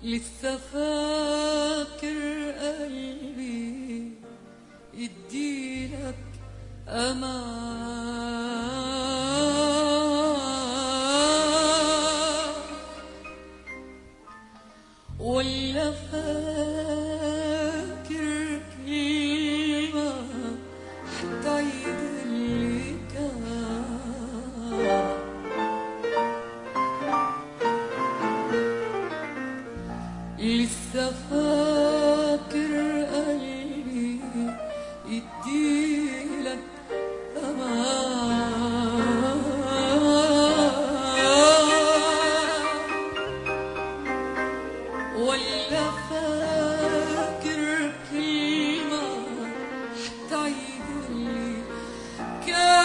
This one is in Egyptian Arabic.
لسه فاكر قلبي يديلك أمان ولا فاكر كلمة تعيد اللي كان لسه فاكر قلبي يديلك أمان ولا فاكر كلمة تعيد اللي كان